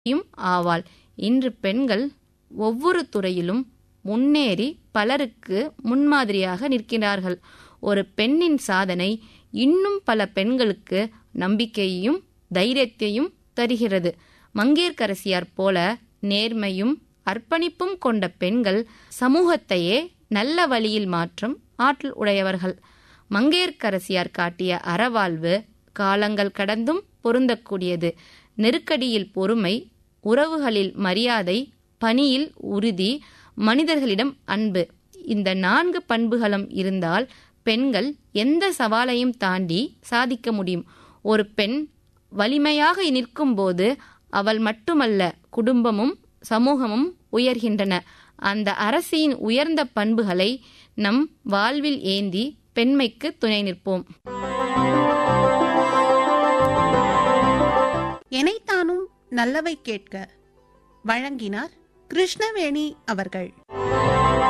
யும் ஆவாள் இன்று பெண்கள் ஒவ்வொரு துறையிலும் முன்னேறி பலருக்கு முன்மாதிரியாக நிற்கிறார்கள் ஒரு பெண்ணின் சாதனை இன்னும் பல பெண்களுக்கு நம்பிக்கையையும் தைரியத்தையும் தருகிறது மங்கையர்க்கரசியார் போல நேர்மையும் அர்ப்பணிப்பும் கொண்ட பெண்கள் சமூகத்தையே நல்ல வழியில் மாற்றும் ஆற்றல் உடையவர்கள் மங்கையர்க்கரசியார் காட்டிய அறவாழ்வு காலங்கள் கடந்தும் பொருந்தக்கூடியது நெருக்கடியில் பொறுமை உறவுகளில் மரியாதை பணியில் உறுதி மனிதர்களிடம் அன்பு இந்த நான்கு பண்புகளும் இருந்தால் பெண்கள் எந்த சவாலையும் தாண்டி சாதிக்க முடியும் ஒரு பெண் வலிமையாக நிற்கும்போது அவள் மட்டுமல்ல குடும்பமும் சமூகமும் உயர்கின்றன அந்த அரசியின் உயர்ந்த பண்புகளை நம் வாழ்வில் ஏந்தி பெண்மைக்கு துணை நிற்போம் எனைத்தானும் நல்லவை கேட்க வழங்கினார் கிருஷ்ணவேணி அவர்கள்